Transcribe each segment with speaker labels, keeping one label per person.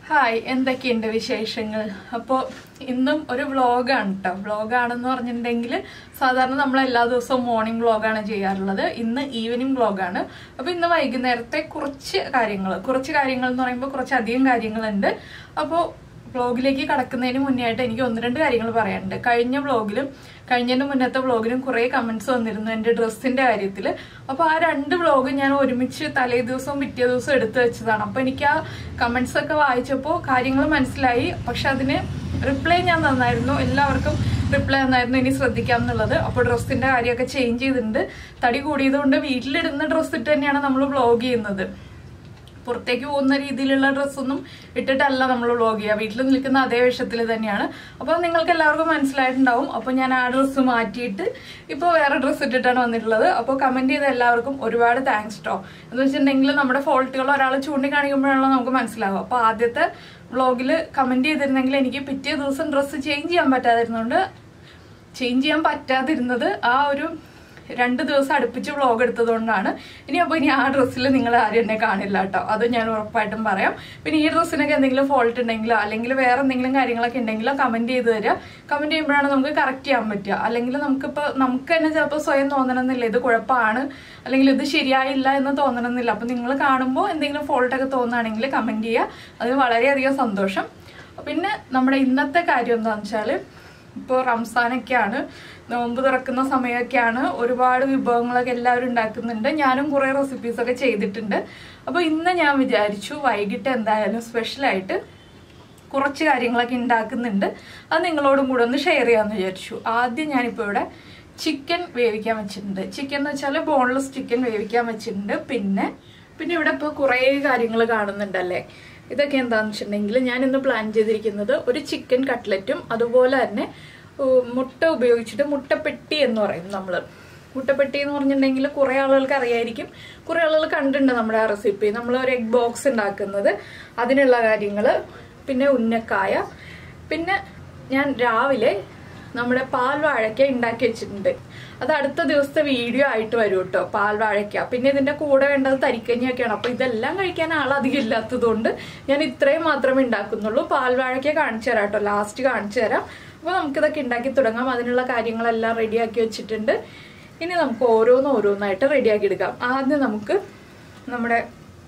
Speaker 1: Hi എന്തൊക്കെയുണ്ട് വിശേഷങ്ങൾ അപ്പോൾ ഇന്നും ഒരു വ്ളോഗാണ് കേട്ടോ വ്ളോഗാണെന്ന് പറഞ്ഞിട്ടുണ്ടെങ്കിൽ സാധാരണ നമ്മൾ എല്ലാ ദിവസവും മോർണിംഗ് വ്ളോഗാണ് ചെയ്യാറുള്ളത് ഇന്ന് ഈവനിങ് വ്ളോഗാണ് അപ്പോൾ ഇന്ന് വൈകുന്നേരത്തെ കുറച്ച് കാര്യങ്ങൾ കുറച്ച് കാര്യങ്ങൾ എന്ന് പറയുമ്പോൾ കുറച്ചധികം കാര്യങ്ങളുണ്ട് അപ്പോൾ വ്ളോഗിലേക്ക് കടക്കുന്നതിന് മുന്നേ ആയിട്ട് എനിക്ക് ഒന്ന് രണ്ട് കാര്യങ്ങൾ പറയാനുണ്ട് കഴിഞ്ഞ വ്ളോഗിലും കഴിഞ്ഞതിന് മുന്നത്തെ വ്ളോഗിലും കുറേ കമന്റ്സ് വന്നിരുന്നു എൻ്റെ ഡ്രസ്സിന്റെ കാര്യത്തിൽ അപ്പോൾ ആ രണ്ട് വ്ളോഗ് ഞാൻ ഒരുമിച്ച് തലേ ദിവസവും പിറ്റേ ദിവസവും എടുത്തു വെച്ചതാണ് അപ്പോൾ എനിക്ക് ആ കമന്റ്സ് ഒക്കെ വായിച്ചപ്പോൾ കാര്യങ്ങൾ മനസ്സിലായി പക്ഷെ അതിന് റിപ്ലൈ ഞാൻ തന്നായിരുന്നു എല്ലാവർക്കും റിപ്ലൈ തന്നായിരുന്നു ഇനി ശ്രദ്ധിക്കാം എന്നുള്ളത് അപ്പോൾ ഡ്രസ്സിന്റെ കാര്യമൊക്കെ ചേഞ്ച് ചെയ്തിട്ടുണ്ട് തടി കൂടിയതുകൊണ്ട് വീട്ടിലിടുന്ന ഡ്രസ്സ് ഇട്ട് തന്നെയാണ് നമ്മൾ വ്ളോഗ് ചെയ്യുന്നത് പുറത്തേക്ക് പോകുന്ന രീതിയിലുള്ള ഡ്രസ്സൊന്നും ഇട്ടിട്ടല്ല നമ്മൾ വ്ളോഗ് ചെയ്യുക വീട്ടിൽ നിൽക്കുന്ന അതേ വേഷത്തിൽ തന്നെയാണ് അപ്പോൾ നിങ്ങൾക്ക് എല്ലാവർക്കും മനസ്സിലായിട്ടുണ്ടാവും അപ്പോൾ ഞാൻ ആ ഡ്രസ്സ് മാറ്റിയിട്ട് ഇപ്പോൾ വേറെ ഡ്രസ്സ് ഇട്ടിട്ടാണ് വന്നിട്ടുള്ളത് അപ്പോൾ കമന്റ് ചെയ്ത എല്ലാവർക്കും ഒരുപാട് താങ്ക്സ് കേട്ടോ എന്ന് വെച്ചിട്ടുണ്ടെങ്കിൽ നമ്മുടെ ഫോൾട്ടുകൾ ഒരാൾ ചൂണ്ടിക്കാണിക്കുമ്പോഴാണല്ലോ നമുക്ക് മനസ്സിലാവുക അപ്പോൾ ആദ്യത്തെ വ്ളോഗിൽ കമന്റ് ചെയ്തിരുന്നെങ്കിൽ എനിക്ക് പിറ്റേ ദിവസം ഡ്രസ്സ് ചേഞ്ച് ചെയ്യാൻ പറ്റാതിരുന്നതുകൊണ്ട് ചേഞ്ച് ചെയ്യാൻ പറ്റാതിരുന്നത് ആ ഒരു രണ്ട് ദിവസം അടുപ്പിച്ച് വ്ളോഗ് എടുത്തതുകൊണ്ടാണ് ഇനി അപ്പോൾ ഇനി ആ ഡ്രസ്സിൽ നിങ്ങൾ ആരും എന്നെ കാണില്ല കേട്ടോ അത് ഞാൻ ഉറപ്പായിട്ടും പറയാം പിന്നെ ഈ ഡ്രസ്സിനൊക്കെ എന്തെങ്കിലും ഫോൾട്ട് ഉണ്ടെങ്കിലോ അല്ലെങ്കിൽ വേറെ എന്തെങ്കിലും കാര്യങ്ങളൊക്കെ ഉണ്ടെങ്കിലോ കമന്റ് ചെയ്ത് തരിക കമന്റ് ചെയ്യുമ്പോഴാണ് നമുക്ക് കറക്റ്റ് ചെയ്യാൻ പറ്റുക അല്ലെങ്കിൽ നമുക്കിപ്പോൾ നമുക്ക് തന്നെ ചിലപ്പോൾ സ്വയം തോന്നണമെന്നില്ല ഇത് കുഴപ്പമാണ് അല്ലെങ്കിൽ ഇത് ശരിയായില്ല എന്ന് തോന്നണമെന്നില്ല അപ്പം നിങ്ങൾ കാണുമ്പോൾ എന്തെങ്കിലും ഫോൾട്ടൊക്കെ തോന്നുകയാണെങ്കിൽ കമന്റ് ചെയ്യുക അത് വളരെയധികം സന്തോഷം പിന്നെ നമ്മുടെ ഇന്നത്തെ കാര്യം എന്താണെന്ന് വെച്ചാൽ ഇപ്പോൾ റംസാനൊക്കെയാണ് നോമ്പ് തുറക്കുന്ന സമയമൊക്കെയാണ് ഒരുപാട് വിഭവങ്ങളൊക്കെ എല്ലാവരും ഉണ്ടാക്കുന്നുണ്ട് ഞാനും കുറേ റെസിപ്പീസൊക്കെ ചെയ്തിട്ടുണ്ട് അപ്പോൾ ഇന്ന് ഞാൻ വിചാരിച്ചു വൈകിട്ട് എന്തായാലും സ്പെഷ്യലായിട്ട് കുറച്ച് കാര്യങ്ങളൊക്കെ ഉണ്ടാക്കുന്നുണ്ട് അത് നിങ്ങളോടും കൂടെ ഒന്ന് ഷെയർ ചെയ്യാമെന്ന് വിചാരിച്ചു ആദ്യം ഞാനിപ്പോൾ ഇവിടെ ചിക്കൻ വേവിക്കാൻ വെച്ചിട്ടുണ്ട് ചിക്കൻ എന്ന് വെച്ചാൽ ബോൺലെസ് ചിക്കൻ വേവിക്കാൻ വെച്ചിട്ടുണ്ട് പിന്നെ പിന്നെ ഇവിടെ ഇപ്പോൾ കുറേ കാര്യങ്ങൾ കാണുന്നുണ്ടല്ലേ ഇതൊക്കെ എന്താണെന്ന് വെച്ചിട്ടുണ്ടെങ്കിൽ ഞാൻ ഇന്ന് പ്ലാൻ ചെയ്തിരിക്കുന്നത് ഒരു ചിക്കൻ കട്ട്ലറ്റും അതുപോലെ തന്നെ ഉം, മുട്ട ഉപയോഗിച്ചിട്ട് മുട്ടപ്പെട്ടി എന്ന് പറയും നമ്മൾ മുട്ടപ്പെട്ടി എന്ന് പറഞ്ഞിട്ടുണ്ടെങ്കിൽ കുറേ ആളുകൾക്ക് അറിയായിരിക്കും കുറേ ആളുകൾ കണ്ടിട്ടുണ്ട് നമ്മുടെ ആ റെസിപ്പി നമ്മൾ ഒരു എഗ് ബോക്സ് ഉണ്ടാക്കുന്നത് അതിനുള്ള കാര്യങ്ങൾ പിന്നെ ഉന്നക്കായ പിന്നെ ഞാൻ രാവിലെ നമ്മുടെ പാൽ വാഴയ്ക്ക ഉണ്ടാക്കി വെച്ചിട്ടുണ്ട് അത് അടുത്ത ദിവസത്തെ വീഡിയോ ആയിട്ട് വരും കേട്ടോ പാൽ വാഴയ്ക്ക പിന്നെ ഇതിന്റെ കൂടെ വേണ്ടത് തരിക്കഞ്ഞൊക്കെയാണ് അപ്പൊ ഇതെല്ലാം കഴിക്കാൻ ആളധികം ഇല്ലാത്തതുകൊണ്ട് ഞാൻ ഇത്രയും മാത്രമേ ഉണ്ടാക്കുന്നുള്ളൂ പാൽ വാഴയ്ക്ക കാണിച്ചു തരാം കേട്ടോ ലാസ്റ്റ് കാണിച്ചു തരാം അപ്പൊ നമുക്കിതൊക്കെ ഉണ്ടാക്കി തുടങ്ങാം അതിനുള്ള കാര്യങ്ങളെല്ലാം റെഡിയാക്കി വെച്ചിട്ടുണ്ട് ഇനി നമുക്ക് ഓരോന്ന് ഓരോന്നായിട്ട് റെഡിയാക്കി എടുക്കാം ആദ്യം നമുക്ക് നമ്മുടെ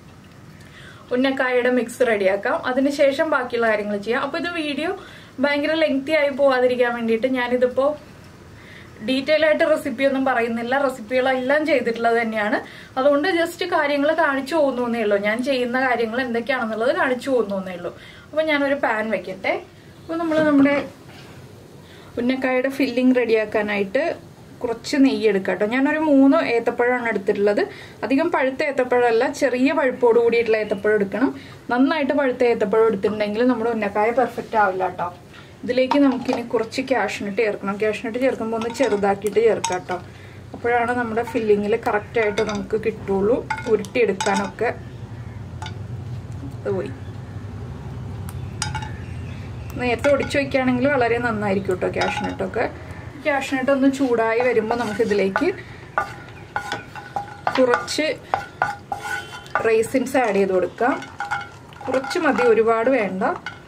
Speaker 1: ഉന്നക്കായയുടെ മിക്സ് റെഡിയാക്കാം അതിനുശേഷം ബാക്കിയുള്ള കാര്യങ്ങൾ ചെയ്യാം അപ്പൊ ഇത് വീഡിയോ ഭയങ്കര ലെങ്തി ആയി പോവാതിരിക്കാൻ വേണ്ടിയിട്ട് ഞാനിതിപ്പോ ഡീറ്റെയിൽ ആയിട്ട് റെസിപ്പി ഒന്നും പറയുന്നില്ല റെസിപ്പികളെല്ലാം ചെയ്തിട്ടുള്ളത് തന്നെയാണ് അതുകൊണ്ട് ജസ്റ്റ് കാര്യങ്ങൾ കാണിച്ചു പോകുന്നേ ഉള്ളൂ ഞാൻ ചെയ്യുന്ന കാര്യങ്ങൾ എന്തൊക്കെയാണെന്നുള്ളത് കാണിച്ചു പോകുന്നേ ഉള്ളൂ അപ്പൊ ഞാനൊരു പാൻ വെക്കട്ടെ അപ്പൊ നമ്മൾ നമ്മുടെ ഉന്നക്കായുടെ ഫില്ലിംഗ് റെഡിയാക്കാനായിട്ട് കുറച്ച് നെയ്യ് എടുക്കാം കേട്ടോ ഞാനൊരു മൂന്ന് ഏത്തപ്പഴമാണ് എടുത്തിട്ടുള്ളത് അധികം പഴുത്ത ഏത്തപ്പഴമല്ല ചെറിയ പഴുപ്പോട് കൂടിയിട്ടുള്ള ഏത്തപ്പഴം എടുക്കണം നന്നായിട്ട് പഴുത്ത ഏത്തപ്പഴം എടുത്തിട്ടുണ്ടെങ്കിൽ നമ്മുടെ ഉന്നക്കായ പെർഫെക്റ്റ് ആവില്ല കേട്ടോ ഇതിലേക്ക് നമുക്കിനി കുറച്ച് ക്യാഷ്നട്ട് ചേർക്കണം ക്യാഷ്നട്ട് ചേർക്കുമ്പോൾ ഒന്ന് ചെറുതാക്കിയിട്ട് ചേർക്കാം കേട്ടോ അപ്പോഴാണ് നമ്മുടെ ഫില്ലിങ്ങിൽ കറക്റ്റായിട്ട് നമുക്ക് കിട്ടുള്ളൂ ഉരുട്ടിയെടുക്കാനൊക്കെ അത് പോയി നേരത്തെ ഒടിച്ചു വയ്ക്കുകയാണെങ്കിൽ വളരെ നന്നായിരിക്കും കേട്ടോ ക്യാഷ്നട്ടൊക്കെ ക്യാഷ്നട്ട് ഒന്ന് ചൂടായി വരുമ്പോൾ നമുക്ക് ഇതിലേക്ക് കുറച്ച് റേസിൻസ് ആഡ് ചെയ്ത് കൊടുക്കാം കുറച്ച് മതി ഒരുപാട് വേണ്ട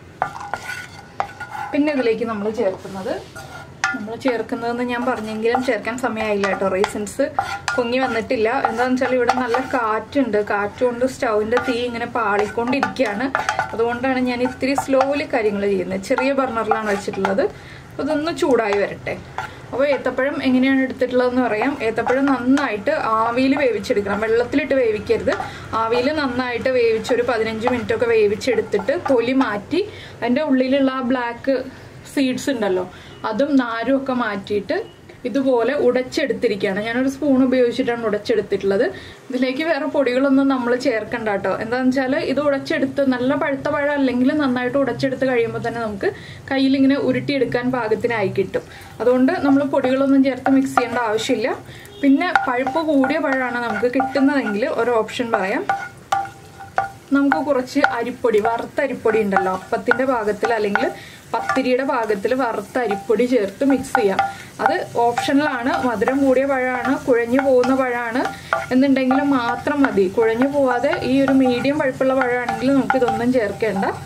Speaker 1: പിന്നെ ഇതിലേക്ക് നമ്മൾ ചേർക്കുന്നത് നമ്മൾ ചേർക്കുന്നതെന്ന് ഞാൻ പറഞ്ഞെങ്കിലും ചേർക്കാൻ സമയമായില്ല കേട്ടോ റേസിൻസ് പൊങ്ങി വന്നിട്ടില്ല എന്താണെന്ന് വെച്ചാൽ ഇവിടെ നല്ല കാറ്റുണ്ട് കാറ്റുകൊണ്ട് സ്റ്റൗവിൻ്റെ തീ ഇങ്ങനെ പാളിക്കൊണ്ടിരിക്കുകയാണ് അതുകൊണ്ടാണ് ഞാൻ ഇത്തിരി സ്ലോലി കാര്യങ്ങൾ ചെയ്യുന്നത് ചെറിയ ബർണറിലാണ് വെച്ചിട്ടുള്ളത് അപ്പോൾ ഇതൊന്ന് ചൂടായി വരട്ടെ അപ്പോൾ ഏത്തപ്പഴം എങ്ങനെയാണ് എടുത്തിട്ടുള്ളതെന്ന് പറയാം ഏത്തപ്പഴം നന്നായിട്ട് ആവിയിൽ വേവിച്ചെടുക്കണം വെള്ളത്തിലിട്ട് വേവിക്കരുത് ആവിയിൽ നന്നായിട്ട് വേവിച്ച് ഒരു പതിനഞ്ച് മിനിറ്റ് ഒക്കെ വേവിച്ചെടുത്തിട്ട് തൊലി മാറ്റി അതിൻ്റെ ഉള്ളിലുള്ള ആ ബ്ലാക്ക് സീഡ്സ് ഉണ്ടല്ലോ അതും നാരും ഒക്കെ മാറ്റിയിട്ട് ഇതുപോലെ ഉടച്ചെടുത്തിരിക്കുകയാണ് ഞാനൊരു സ്പൂൺ ഉപയോഗിച്ചിട്ടാണ് ഉടച്ചെടുത്തിട്ടുള്ളത് ഇതിലേക്ക് വേറെ പൊടികളൊന്നും നമ്മൾ ചേർക്കണ്ട കേട്ടോ എന്താണെന്ന് വെച്ചാൽ ഇത് ഉടച്ചെടുത്ത് നല്ല പഴുത്ത പഴം അല്ലെങ്കിൽ നന്നായിട്ട് ഉടച്ചെടുത്ത് കഴിയുമ്പോൾ തന്നെ നമുക്ക് കയ്യിൽ ഇങ്ങനെ ഉരുട്ടിയെടുക്കാൻ പാകത്തിനായി കിട്ടും അതുകൊണ്ട് നമ്മൾ പൊടികളൊന്നും ചേർത്ത് മിക്സ് ചെയ്യേണ്ട ആവശ്യമില്ല പിന്നെ പഴുപ്പ് കൂടിയ പഴമാണ് നമുക്ക് കിട്ടുന്നതെങ്കിൽ ഒരു ഓപ്ഷൻ പറയാം നമുക്ക് കുറച്ച് അരിപ്പൊടി വറുത്ത അരിപ്പൊടി ഉണ്ടല്ലോ അപ്പത്തിന്റെ പാകത്തിൽ അല്ലെങ്കിൽ പത്തിരിയുടെ പാകത്തിൽ വറുത്ത അരിപ്പൊടി ചേർത്ത് മിക്സ് ചെയ്യാം അത് ഓപ്ഷണലാണ് മധുരം കൂടിയ പഴമാണ് കുഴഞ്ഞു പോകുന്ന പഴമാണ് എന്നുണ്ടെങ്കിൽ മാത്രം മതി കുഴഞ്ഞു പോവാതെ ഈ ഒരു മീഡിയം പഴുപ്പുള്ള പഴമാണെങ്കിൽ നമുക്ക് ഇതൊന്നും ചേർക്കേണ്ട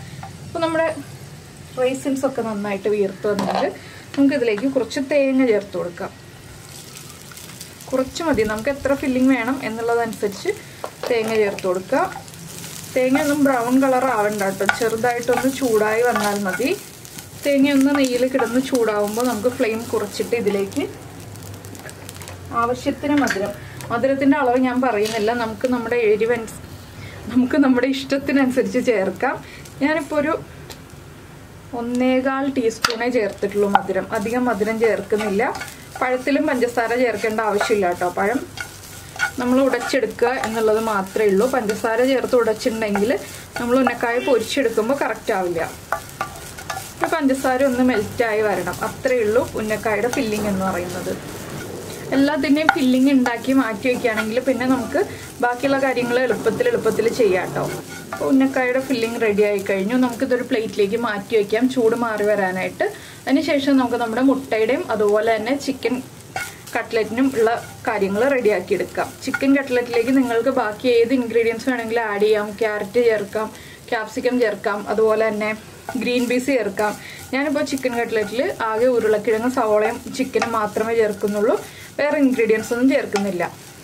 Speaker 1: അപ്പോൾ നമ്മുടെ റൈസിൻസ് ഒക്കെ നന്നായിട്ട് വീർത്ത് വന്നിട്ട് നമുക്ക് ഇതിലേക്ക് കുറച്ച് തേങ്ങ ചേർത്ത് കൊടുക്കാം കുറച്ച് മതി നമുക്ക് എത്ര ഫില്ലിംഗ് വേണം എന്നുള്ളതനുസരിച്ച് തേങ്ങ ചേർത്ത് കൊടുക്കുക തേങ്ങ ഒന്നും ബ്രൗൺ കളർ ആവണ്ട കേട്ടോ ചെറുതായിട്ടൊന്ന് ചൂടായി വന്നാൽ മതി തേങ്ങ ഒന്ന് നെയ്യിൽ കിടന്ന് ചൂടാവുമ്പോൾ നമുക്ക് ഫ്ലെയിം കുറച്ചിട്ട് ഇതിലേക്ക് ആവശ്യത്തിന് മധുരം മധുരത്തിൻ്റെ അളവ് ഞാൻ പറയുന്നില്ല നമുക്ക് നമ്മുടെ എരിവനുസ നമുക്ക് നമ്മുടെ ഇഷ്ടത്തിനനുസരിച്ച് ചേർക്കാം ഞാനിപ്പോൾ ഒരു ഒന്നേകാൽ ടീസ്പൂണേ ചേർത്തിട്ടുള്ളൂ മധുരം അധികം മധുരം ചേർക്കുന്നില്ല പഴത്തിലും പഞ്ചസാര ചേർക്കേണ്ട ആവശ്യമില്ല കേട്ടോ പഴം നമ്മൾ ഉടച്ചെടുക്കുക എന്നുള്ളത് മാത്രമേ ഉള്ളൂ പഞ്ചസാര ചേർത്ത് ഉടച്ചിട്ടുണ്ടെങ്കിൽ നമ്മൾ ഉന്നക്കായ പൊരിച്ചെടുക്കുമ്പോൾ കറക്റ്റ് ആവില്ല ഇപ്പോൾ പഞ്ചസാര ഒന്ന് മെൽറ്റായി വരണം അത്രയേ ഉള്ളൂ ഉന്നക്കായുടെ ഫില്ലിംഗ് എന്ന് പറയുന്നത് എല്ലാത്തിൻ്റെയും ഫില്ലിംഗ് ഉണ്ടാക്കി മാറ്റി വയ്ക്കുകയാണെങ്കിൽ പിന്നെ നമുക്ക് ബാക്കിയുള്ള കാര്യങ്ങൾ എളുപ്പത്തിൽ എളുപ്പത്തിൽ ചെയ്യാം കേട്ടോ അപ്പോൾ ഉന്നക്കായുടെ ഫില്ലിംഗ് റെഡി ആയി കഴിഞ്ഞു നമുക്കിതൊരു പ്ലേറ്റിലേക്ക് മാറ്റി വയ്ക്കാം ചൂട് മാറി വരാനായിട്ട് അതിനുശേഷം നമുക്ക് നമ്മുടെ മുട്ടയുടെയും അതുപോലെ തന്നെ ചിക്കൻ കട്ട്ലറ്റിനും ഉള്ള കാര്യങ്ങൾ റെഡിയാക്കി എടുക്കാം ചിക്കൻ കട്ട്ലറ്റിലേക്ക് നിങ്ങൾക്ക് ബാക്കി ഏത് ഇൻഗ്രീഡിയൻസ് വേണമെങ്കിലും ആഡ് ചെയ്യാം ക്യാരറ്റ് ചേർക്കാം ക്യാപ്സിക്കം ചേർക്കാം അതുപോലെ തന്നെ ഗ്രീൻ പീസ് ചേർക്കാം ഞാനിപ്പോൾ ചിക്കൻ കട്ട്ലറ്റിൽ ആകെ ഉരുളക്കിഴങ്ങ് സവോളയും ചിക്കനും മാത്രമേ ചേർക്കുന്നുള്ളൂ വേറെ ഇൻഗ്രീഡിയൻസ് ഒന്നും ചേർക്കുന്നില്ല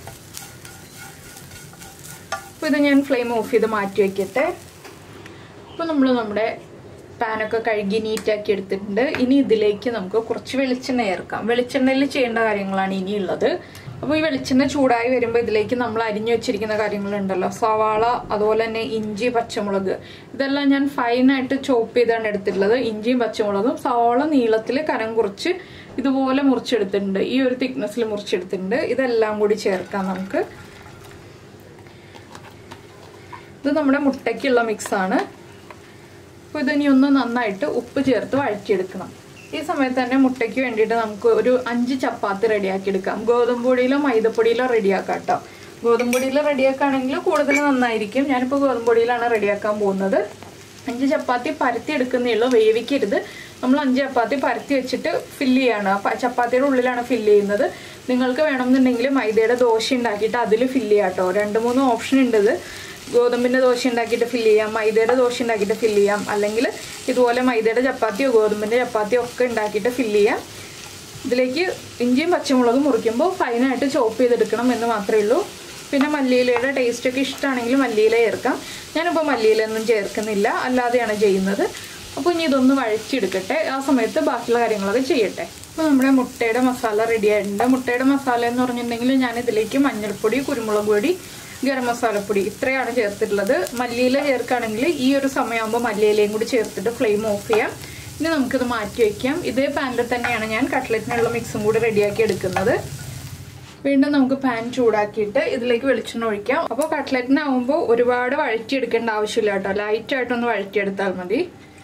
Speaker 1: അപ്പോൾ ഇത് ഞാൻ ഫ്ലെയിം ഓഫ് ചെയ്ത് മാറ്റി വയ്ക്കട്ടെ അപ്പോൾ നമ്മൾ നമ്മുടെ പാനൊക്കെ കഴുകി നീറ്റാക്കി എടുത്തിട്ടുണ്ട് ഇനി ഇതിലേക്ക് നമുക്ക് കുറച്ച് വെളിച്ചെണ്ണ ചേർക്കാം വെളിച്ചെണ്ണയിൽ ചെയ്യേണ്ട കാര്യങ്ങളാണ് ഇനിയുള്ളത് അപ്പോൾ ഈ വെളിച്ചെണ്ണ ചൂടായി വരുമ്പോൾ ഇതിലേക്ക് നമ്മൾ അരിഞ്ഞു വെച്ചിരിക്കുന്ന കാര്യങ്ങളുണ്ടല്ലോ സവാള അതുപോലെ തന്നെ ഇഞ്ചി പച്ചമുളക് ഇതെല്ലാം ഞാൻ ഫൈനായിട്ട് ചോപ്പ് ചെയ്താണ് എടുത്തിട്ടുള്ളത് ഇഞ്ചിയും പച്ചമുളകും സവാള നീളത്തിൽ കനം കുറച്ച് ഇതുപോലെ മുറിച്ചെടുത്തിട്ടുണ്ട് ഈ ഒരു തിക്നെസ്സിൽ മുറിച്ചെടുത്തിട്ടുണ്ട് ഇതെല്ലാം കൂടി ചേർക്കാം നമുക്ക് ഇത് നമ്മുടെ മുട്ടയ്ക്കുള്ള മിക്സാണ് അപ്പോൾ ഇതിനി ഒന്ന് നന്നായിട്ട് ഉപ്പ് ചേർത്ത് വഴറ്റിയെടുക്കണം ഈ സമയത്ത് തന്നെ മുട്ടയ്ക്ക് വേണ്ടിയിട്ട് നമുക്ക് ഒരു അഞ്ച് ചപ്പാത്തി റെഡിയാക്കി എടുക്കാം ഗോതമ്പ് പൊടിയിലോ മൈദപ്പൊടിയിലോ റെഡിയാക്കാം കേട്ടോ ഗോതമ്പ് പൊടിയിൽ റെഡിയാക്കുകയാണെങ്കിൽ കൂടുതൽ നന്നായിരിക്കും ഞാനിപ്പോൾ ഗോതമ്പ് പൊടിയിലാണ് റെഡിയാക്കാൻ പോകുന്നത് അഞ്ച് ചപ്പാത്തി പരത്തി എടുക്കുന്നേ ഉള്ളൂ വേവിക്കരുത് നമ്മൾ അഞ്ച് ചപ്പാത്തി പരത്തി വെച്ചിട്ട് ഫില്ല് ചെയ്യാണ് അപ്പം ചപ്പാത്തിയുടെ ഉള്ളിലാണ് ഫില്ല് ചെയ്യുന്നത് നിങ്ങൾക്ക് വേണമെന്നുണ്ടെങ്കിൽ മൈദയുടെ ദോശ ഉണ്ടാക്കിയിട്ട് അതിൽ ഫില്ല് ചെയ്യാം കേട്ടോ രണ്ട് മൂന്ന് ഓപ്ഷൻ ഉണ്ട് ഇത് ഗോതമ്പിൻ്റെ ദോശ ഉണ്ടാക്കിയിട്ട് ഫില്ല് ചെയ്യാം മൈദയുടെ ദോശ ഉണ്ടാക്കിയിട്ട് ഫില്ല് ചെയ്യാം അല്ലെങ്കിൽ ഇതുപോലെ മൈദയുടെ ചപ്പാത്തിയോ ഗോതമ്പിൻ്റെ ചപ്പാത്തിയോ ഒക്കെ ഉണ്ടാക്കിയിട്ട് ഫില്ല് ചെയ്യാം ഇതിലേക്ക് ഇഞ്ചിയും പച്ചമുളകും മുറിക്കുമ്പോൾ ഫൈനായിട്ട് ചോപ്പ് ചെയ്തെടുക്കണം എന്ന് മാത്രമേ ഉള്ളൂ പിന്നെ മല്ലിയിലയുടെ ടേസ്റ്റ് ഒക്കെ ഇഷ്ടമാണെങ്കിൽ മല്ലിയില ചേർക്കാം ഞാനിപ്പോൾ മല്ലിയിലൊന്നും ചേർക്കുന്നില്ല അല്ലാതെയാണ് ചെയ്യുന്നത് അപ്പോൾ ഇനി ഇതൊന്ന് വഴച്ചെടുക്കട്ടെ ആ സമയത്ത് ബാക്കിയുള്ള കാര്യങ്ങളൊക്കെ ചെയ്യട്ടെ അപ്പോൾ നമ്മുടെ മുട്ടയുടെ മസാല റെഡി ആയിട്ടുണ്ട് മുട്ടയുടെ മസാല എന്ന് പറഞ്ഞിട്ടുണ്ടെങ്കിൽ ഞാൻ ഇതിലേക്ക് മഞ്ഞൾപ്പൊടി കുരുമുളക് പൊടി ഗരം മസാലപ്പൊടി ഇത്രയാണ് ചേർത്തിട്ടുള്ളത് മല്ലിയില ചേർക്കുകയാണെങ്കിൽ ഈ ഒരു സമയമാകുമ്പോൾ മല്ലിയിലയും കൂടി ചേർത്തിട്ട് ഫ്ലെയിം ഓഫ് ചെയ്യാം ഇനി നമുക്കിത് മാറ്റി വയ്ക്കാം ഇതേ പാനിൽ തന്നെയാണ് ഞാൻ കട്ട്ലറ്റിനുള്ള മിക്സും കൂടി റെഡിയാക്കി എടുക്കുന്നത് വീണ്ടും നമുക്ക് പാൻ ചൂടാക്കിയിട്ട് ഇതിലേക്ക് വെളിച്ചെണ്ണ ഒഴിക്കാം അപ്പോൾ കട്ട്ലറ്റിനാവുമ്പോൾ ഒരുപാട് വഴറ്റിയെടുക്കേണ്ട ആവശ്യമില്ല കേട്ടോ ലൈറ്റായിട്ടൊന്ന് വഴറ്റിയെടുത്താൽ മതി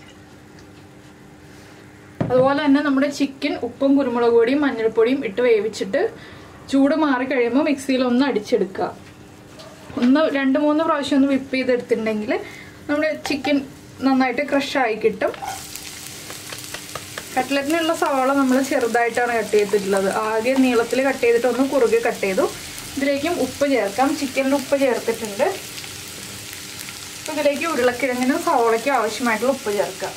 Speaker 1: അതുപോലെ തന്നെ നമ്മുടെ ചിക്കൻ ഉപ്പും കുരുമുളക് പൊടിയും മഞ്ഞൾപ്പൊടിയും ഇട്ട് വേവിച്ചിട്ട് ചൂട് മാറി കഴിയുമ്പോൾ മിക്സിയിൽ ഒന്ന് അടിച്ചെടുക്കുക ഒന്ന് രണ്ട് മൂന്ന് പ്രാവശ്യം ഒന്ന് വിപ്പ് ചെയ്തെടുത്തിട്ടുണ്ടെങ്കിൽ നമ്മുടെ ചിക്കൻ നന്നായിട്ട് ക്രഷായി കിട്ടും കട്ട്ലറ്റിനുള്ള സവാള നമ്മൾ ചെറുതായിട്ടാണ് കട്ട് ചെയ്തിട്ടുള്ളത് ആകെ നീളത്തിൽ കട്ട് ചെയ്തിട്ട് ഒന്ന് കുറുകെ കട്ട് ചെയ്തു ഇതിലേക്കും ഉപ്പ് ചേർക്കാം ചിക്കനിൽ ഉപ്പ് ചേർത്തിട്ടുണ്ട് ഇതിലേക്ക് ഉരുളക്കിഴങ്ങിനും സവാളയ്ക്കും ആവശ്യമായിട്ടുള്ള ഉപ്പ് ചേർക്കാം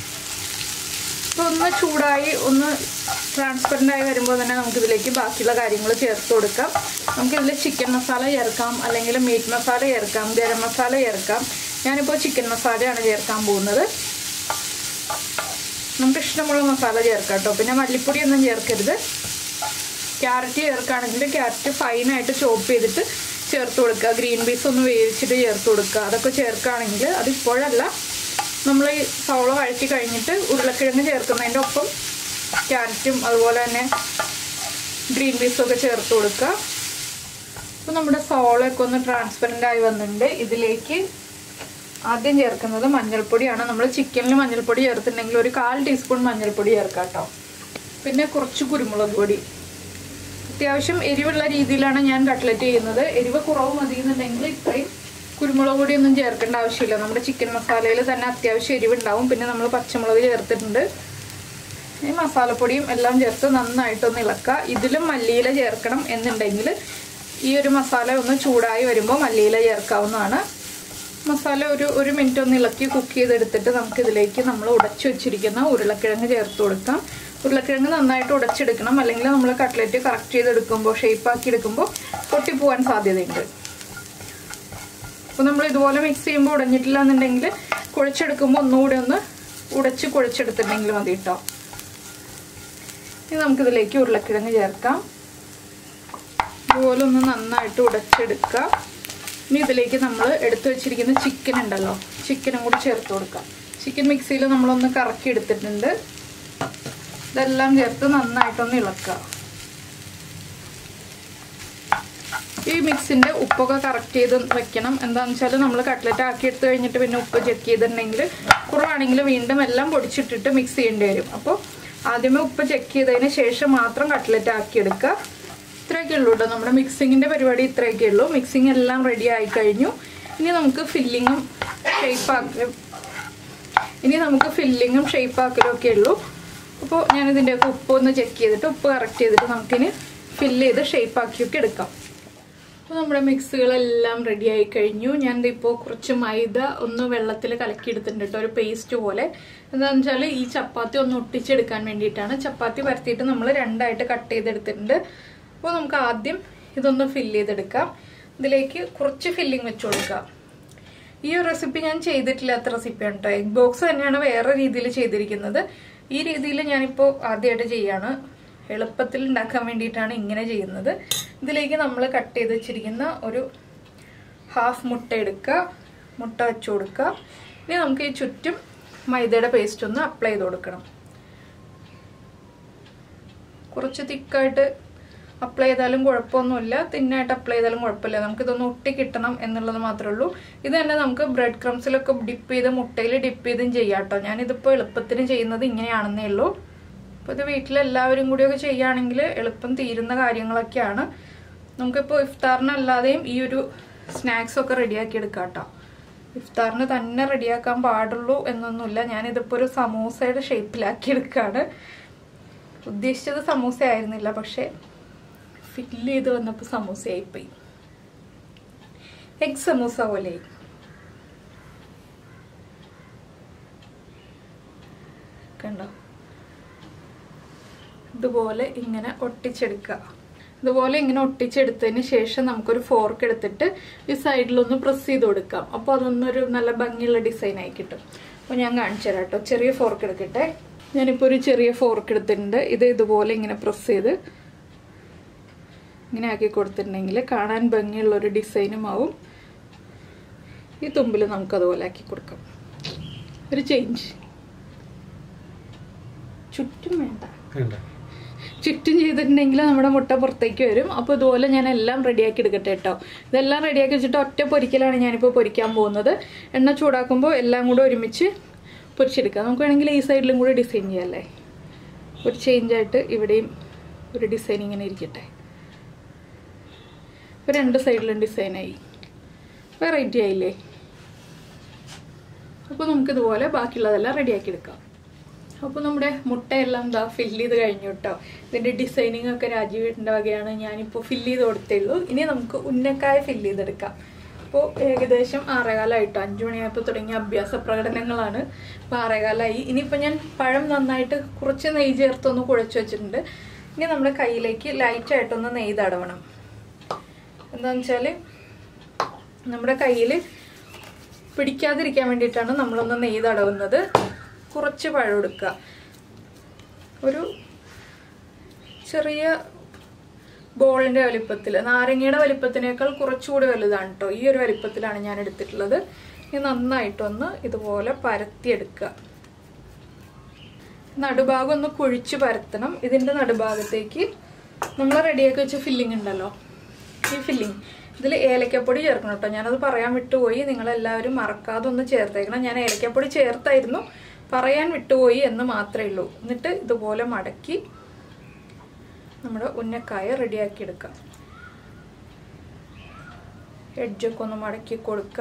Speaker 1: ഒന്ന് ചൂടായി ഒന്ന് ട്രാൻസ്പെറൻ്റ് ആയി വരുമ്പോൾ തന്നെ നമുക്ക് ഇതിലേക്ക് ബാക്കിയുള്ള കാര്യങ്ങൾ ചേർത്ത് കൊടുക്കാം നമുക്കിതിൽ ചിക്കൻ മസാല ചേർക്കാം അല്ലെങ്കിൽ മീറ്റ് മസാല ചേർക്കാം ഗരം മസാല ചേർക്കാം ഞാനിപ്പോൾ ചിക്കൻ മസാലയാണ് ചേർക്കാൻ പോകുന്നത് നമുക്ക് ഇഷ്ടമുള്ള മസാല ചേർക്കാം കേട്ടോ പിന്നെ മല്ലിപ്പൊടി ഒന്നും ചേർക്കരുത് ക്യാരറ്റ് ചേർക്കുകയാണെങ്കിൽ ക്യാരറ്റ് ഫൈനായിട്ട് ചോപ്പ് ചെയ്തിട്ട് ചേർത്ത് കൊടുക്കുക ഗ്രീൻ പീസ് ഒന്ന് വേവിച്ചിട്ട് ചേർത്ത് കൊടുക്കുക അതൊക്കെ ചേർക്കുകയാണെങ്കിൽ അത് ഇപ്പോഴല്ല നമ്മൾ ഈ സവള വഴറ്റി കഴിഞ്ഞിട്ട് ഉരുളക്കിഴങ്ങ് ചേർക്കുന്നതിൻ്റെ ഒപ്പം ക്യാരറ്റും അതുപോലെ തന്നെ ഗ്രീൻ പീസും ഒക്കെ ചേർത്ത് കൊടുക്കുക അപ്പോൾ നമ്മുടെ സവളയൊക്കെ ഒന്ന് ട്രാൻസ്പെറൻ്റ് ആയി വന്നിട്ടുണ്ട് ഇതിലേക്ക് ആദ്യം ചേർക്കുന്നത് മഞ്ഞൾപ്പൊടിയാണ് നമ്മൾ ചിക്കനിൽ മഞ്ഞൾപ്പൊടി ചേർത്തിട്ടുണ്ടെങ്കിൽ ഒരു കാൽ ടീസ്പൂൺ മഞ്ഞൾപ്പൊടി ചേർക്കാം കേട്ടോ പിന്നെ കുറച്ച് കുരുമുളക് പൊടി അത്യാവശ്യം എരിവുള്ള രീതിയിലാണ് ഞാൻ കട്ട്ലറ്റ് ചെയ്യുന്നത് എരിവ് കുറവ് മതി എന്നുണ്ടെങ്കിൽ ഇത്രയും കുരുമുളക് പൊടി ഒന്നും ചേർക്കേണ്ട ആവശ്യമില്ല നമ്മുടെ ചിക്കൻ മസാലയിൽ തന്നെ അത്യാവശ്യം എരിവുണ്ടാവും പിന്നെ നമ്മൾ പച്ചമുളക് ചേർത്തിട്ടുണ്ട് ഈ മസാലപ്പൊടിയും എല്ലാം ചേർത്ത് നന്നായിട്ടൊന്ന് ഇളക്കുക ഇതിലും മല്ലിയില ചേർക്കണം എന്നുണ്ടെങ്കിൽ ഈ ഒരു മസാല ഒന്ന് ചൂടായി വരുമ്പോൾ മല്ലിയില ചേർക്കാവുന്നതാണ് മസാല ഒരു ഒരു മിനിറ്റ് ഒന്ന് ഇളക്കി കുക്ക് ചെയ്തെടുത്തിട്ട് നമുക്ക് ഇതിലേക്ക് നമ്മൾ ഉടച്ചു വെച്ചിരിക്കുന്ന ഉരുളക്കിഴങ്ങ് ചേർത്ത് കൊടുക്കാം ഉരുളക്കിഴങ്ങ് നന്നായിട്ട് ഉടച്ചെടുക്കണം അല്ലെങ്കിൽ നമ്മൾ കട്ട്ലറ്റ് കറക്റ്റ് ചെയ്തെടുക്കുമ്പോൾ ഷേപ്പാക്കി എടുക്കുമ്പോൾ പൊട്ടിപ്പോവാൻ സാധ്യതയുണ്ട് അപ്പോൾ നമ്മൾ ഇതുപോലെ മിക്സ് ചെയ്യുമ്പോൾ ഉടഞ്ഞിട്ടില്ല എന്നുണ്ടെങ്കിൽ കുഴച്ചെടുക്കുമ്പോൾ ഒന്നുകൂടി ഒന്ന് ഉടച്ച് കുഴച്ചെടുത്തിട്ടുണ്ടെങ്കിൽ മതി കേട്ടോ ഇനി നമുക്കിതിലേക്ക് ഉരുളക്കിഴങ്ങ് ചേർക്കാം ഇതുപോലെ ഒന്ന് നന്നായിട്ട് ഉടച്ചെടുക്കാം ഇനി ഇതിലേക്ക് നമ്മൾ എടുത്തു വെച്ചിരിക്കുന്ന ചിക്കൻ ഉണ്ടല്ലോ ചിക്കനും കൂടി ചേർത്ത് കൊടുക്കാം ചിക്കൻ മിക്സിയിൽ നമ്മളൊന്ന് കറക്കി എടുത്തിട്ടുണ്ട് ഇതെല്ലാം ചേർത്ത് നന്നായിട്ടൊന്ന് ഇളക്കുക ഈ മിക്സിന്റെ ഉപ്പൊക്കെ കറക്റ്റ് ചെയ്ത് വെക്കണം എന്താണെന്ന് വെച്ചാൽ നമ്മൾ കട്ട്ലറ്റ് ആക്കി എടുത്തു കഴിഞ്ഞിട്ട് പിന്നെ ഉപ്പ് ചെക്ക് ചെയ്തിട്ടുണ്ടെങ്കിൽ കുറവാണെങ്കിൽ വീണ്ടും എല്ലാം പൊടിച്ചിട്ടിട്ട് മിക്സ് ചെയ്യേണ്ടി വരും അപ്പോൾ ആദ്യമേ ഉപ്പ് ചെക്ക് ചെയ്തതിന് ശേഷം മാത്രം കട്ട്ലറ്റ് ആക്കി എടുക്കുക ഇത്രയൊക്കെ ഉള്ളൂ കേട്ടോ നമ്മുടെ മിക്സിങ്ങിന്റെ പരിപാടി ഇത്രയൊക്കെ ഉള്ളൂ മിക്സിങ് എല്ലാം റെഡി ആയി കഴിഞ്ഞു ഇനി നമുക്ക് ഫില്ലിങ്ങും ഷേപ്പാക്കി ഇനി നമുക്ക് ഫില്ലിങ്ങും ഷേപ്പാക്കലും ഒക്കെ ഉള്ളൂ അപ്പോൾ ഞാനിതിൻ്റെയൊക്കെ ഉപ്പ് ഒന്ന് ചെക്ക് ചെയ്തിട്ട് ഉപ്പ് കറക്റ്റ് ചെയ്തിട്ട് നമുക്കിനി ഫില്ല് ചെയ്ത് ഷേപ്പാക്കിയൊക്കെ എടുക്കാം അപ്പോൾ നമ്മുടെ മിക്സുകളെല്ലാം റെഡി ആയി കഴിഞ്ഞു ഞാൻ ഇപ്പോൾ കുറച്ച് മൈദ ഒന്ന് വെള്ളത്തിൽ കലക്കിയെടുത്തിട്ടുണ്ട് കേട്ടോ ഒരു പേസ്റ്റ് പോലെ എന്താണെന്ന് വെച്ചാൽ ഈ ചപ്പാത്തി ഒന്ന് ഒട്ടിച്ചെടുക്കാൻ വേണ്ടിയിട്ടാണ് ചപ്പാത്തി പരത്തിയിട്ട് നമ്മൾ രണ്ടായിട്ട് കട്ട് ചെയ്തെടുത്തിട്ടുണ്ട് അപ്പോൾ നമുക്ക് ആദ്യം ഇതൊന്ന് ഫില്ല് ചെയ്തെടുക്കാം ഇതിലേക്ക് കുറച്ച് ഫില്ലിങ് വെച്ച് കൊടുക്കാം ഈ ഒരു റെസിപ്പി ഞാൻ ചെയ്തിട്ടില്ലാത്ത റെസിപ്പിയാണ് കേട്ടോ എഗ് ബോക്സ് തന്നെയാണ് വേറെ രീതിയിൽ ചെയ്തിരിക്കുന്നത് ഈ രീതിയിൽ ഞാനിപ്പോൾ ആദ്യമായിട്ട് ചെയ്യാണ് എളുപ്പത്തിൽ ഉണ്ടാക്കാൻ വേണ്ടിയിട്ടാണ് ഇങ്ങനെ ചെയ്യുന്നത് ഇതിലേക്ക് നമ്മൾ കട്ട് ചെയ്ത് വെച്ചിരിക്കുന്ന ഒരു ഹാഫ് മുട്ട എടുക്കുക മുട്ട വെച്ച് കൊടുക്കുക ഇനി നമുക്ക് ഈ ചുറ്റും മൈദയുടെ പേസ്റ്റ് ഒന്ന് അപ്ലൈ ചെയ്ത് കൊടുക്കണം കുറച്ച് തിക്കായിട്ട് അപ്ലൈ ചെയ്താലും കുഴപ്പമൊന്നുമില്ല തിന്നായിട്ട് അപ്ലൈ ചെയ്താലും കുഴപ്പമില്ല നമുക്കിതൊന്ന് ഒട്ടി കിട്ടണം എന്നുള്ളത് മാത്രമേ ഉള്ളൂ ഇത് തന്നെ നമുക്ക് ബ്രെഡ് ക്രംസിലൊക്കെ ഡിപ്പ് ചെയ്ത് മുട്ടയിൽ ഡിപ്പ് ചെയ്തും ചെയ്യാം കേട്ടോ ഞാനിതിപ്പോൾ എളുപ്പത്തിന് ചെയ്യുന്നത് ഇങ്ങനെയാണെന്നേ ഉള്ളൂ അപ്പോൾ ഇത് വീട്ടിലെല്ലാവരും കൂടിയൊക്കെ ചെയ്യുകയാണെങ്കിൽ എളുപ്പം തീരുന്ന കാര്യങ്ങളൊക്കെയാണ് നമുക്കിപ്പോൾ ഇഫ്താറിനല്ലാതെയും ഈ ഒരു സ്നാക്സ് ഒക്കെ റെഡിയാക്കി എടുക്കാം കേട്ടോ ഇഫ്താറിന് തന്നെ റെഡിയാക്കാൻ പാടുള്ളൂ എന്നൊന്നുമില്ല ഞാനിതിപ്പോൾ ഒരു സമൂസയുടെ ഷേപ്പിലാക്കി എടുക്കുകയാണ് ഉദ്ദേശിച്ചത് സമൂസ ആയിരുന്നില്ല പക്ഷേ ഫില്ല് ചെയ്ത് വന്നപ്പോൾ സമൂസയായിപ്പോയി എഗ് സമൂസ പോലെ കണ്ടോ ഇതുപോലെ ഇങ്ങനെ ഒട്ടിച്ചെടുക്കുക ഇതുപോലെ ഇങ്ങനെ ഒട്ടിച്ചെടുത്തതിന് ശേഷം നമുക്കൊരു ഫോർക്ക് എടുത്തിട്ട് ഈ സൈഡിലൊന്ന് പ്രസ് ചെയ്ത് കൊടുക്കാം അപ്പോൾ അതൊന്നൊരു നല്ല ഭംഗിയുള്ള ഡിസൈൻ ആയി കിട്ടും അപ്പോൾ ഞാൻ കാണിച്ചു തരാം കേട്ടോ ചെറിയ ഫോർക്ക് എടുക്കട്ടെ ഞാനിപ്പോൾ ഒരു ചെറിയ ഫോർക്ക് എടുത്തിട്ടുണ്ട് ഇത് ഇതുപോലെ ഇങ്ങനെ പ്രസ് ചെയ്ത് ഇങ്ങനെ ആക്കി കൊടുത്തിട്ടുണ്ടെങ്കിൽ കാണാൻ ഭംഗിയുള്ള ഒരു ഡിസൈനും ആവും ഈ തുമ്പിൽ നമുക്ക് അതുപോലെ ആക്കി കൊടുക്കാം ഒരു ചേഞ്ച് ചുറ്റും വേണ്ട ചുറ്റും ചെയ്തിട്ടുണ്ടെങ്കിൽ നമ്മുടെ മുട്ട പുറത്തേക്ക് വരും അപ്പോൾ ഇതുപോലെ ഞാൻ എല്ലാം റെഡിയാക്കി എടുക്കട്ടെ കേട്ടോ ഇതെല്ലാം റെഡിയാക്കി വെച്ചിട്ട് ഒറ്റ പൊരിക്കലാണ് ഞാനിപ്പോൾ പൊരിക്കാൻ പോകുന്നത് എണ്ണ ചൂടാക്കുമ്പോൾ എല്ലാം കൂടെ ഒരുമിച്ച് പൊരിച്ചെടുക്കാം നമുക്ക് വേണമെങ്കിൽ ഈ സൈഡിലും കൂടി ഡിസൈൻ ചെയ്യാമല്ലേ ഒരു ചേഞ്ചായിട്ട് ഇവിടെയും ഒരു ഡിസൈൻ ഇങ്ങനെ ഇരിക്കട്ടെ ഇപ്പോൾ രണ്ട് സൈഡിലും ഡിസൈനായി വെറൈറ്റി ആയില്ലേ അപ്പോൾ നമുക്കിതുപോലെ ബാക്കിയുള്ളതെല്ലാം റെഡിയാക്കി എടുക്കാം അപ്പോൾ നമ്മുടെ മുട്ടയെല്ലാം എന്താ ഫില്ല് ചെയ്ത് കഴിഞ്ഞു കേട്ടോ ഇതിൻ്റെ ഡിസൈനിങ് ഒക്കെ രാജീവേട്ടൻ്റെ വകയാണ് ഞാനിപ്പോൾ ഫില്ല് ചെയ്ത് കൊടുത്തേ ഉള്ളൂ ഇനി നമുക്ക് ഉന്നക്കായ ഫില്ല് ചെയ്തെടുക്കാം അപ്പോൾ ഏകദേശം ആറേകാലമായിട്ടോ അഞ്ചു മണിയായപ്പോൾ തുടങ്ങിയ അഭ്യാസ പ്രകടനങ്ങളാണ് അപ്പോൾ ആറേകാലമായി ഇനിയിപ്പോൾ ഞാൻ പഴം നന്നായിട്ട് കുറച്ച് നെയ്യ് ചേർത്തൊന്ന് കുഴച്ച് വെച്ചിട്ടുണ്ട് ഇനി നമ്മുടെ കയ്യിലേക്ക് ലൈറ്റായിട്ടൊന്ന് നെയ്യ് തടവണം എന്താണെന്ന് വെച്ചാൽ നമ്മുടെ കയ്യിൽ പിടിക്കാതിരിക്കാൻ വേണ്ടിയിട്ടാണ് നമ്മളൊന്ന് നെയ്യ് തടവുന്നത് കുറച്ച് പഴം എടുക്കുക ഒരു ചെറിയ ബോളിൻ്റെ വലിപ്പത്തിൽ നാരങ്ങയുടെ വലിപ്പത്തിനേക്കാൾ കുറച്ചുകൂടി വലുതാണ് കേട്ടോ ഈ ഒരു വലിപ്പത്തിലാണ് ഞാൻ എടുത്തിട്ടുള്ളത് ഇനി നന്നായിട്ടൊന്ന് ഇതുപോലെ പരത്തിയെടുക്കുക നടുഭാഗം ഒന്ന് കുഴിച്ച് പരത്തണം ഇതിൻ്റെ നടുഭാഗത്തേക്ക് നമ്മൾ റെഡിയാക്കി വെച്ച ഫില്ലിംഗ് ഉണ്ടല്ലോ ഈ ഫില്ലിംഗ് ഇതിൽ ഏലക്കപ്പൊടി ചേർക്കണം കേട്ടോ ഞാനത് പറയാൻ വിട്ടുപോയി നിങ്ങളെല്ലാവരും മറക്കാതെ ഒന്ന് ചേർത്തേക്കണം ഞാൻ ഏലക്കപ്പൊടി ചേർത്തായിരുന്നു പറയാൻ വിട്ടുപോയി എന്ന് മാത്രമേ ഉള്ളൂ എന്നിട്ട് ഇതുപോലെ മടക്കി നമ്മുടെ ഉന്നക്കായ റെഡിയാക്കി എടുക്കാം എഡ്ജൊക്കെ ഒന്ന് മടക്കി കൊടുക്കുക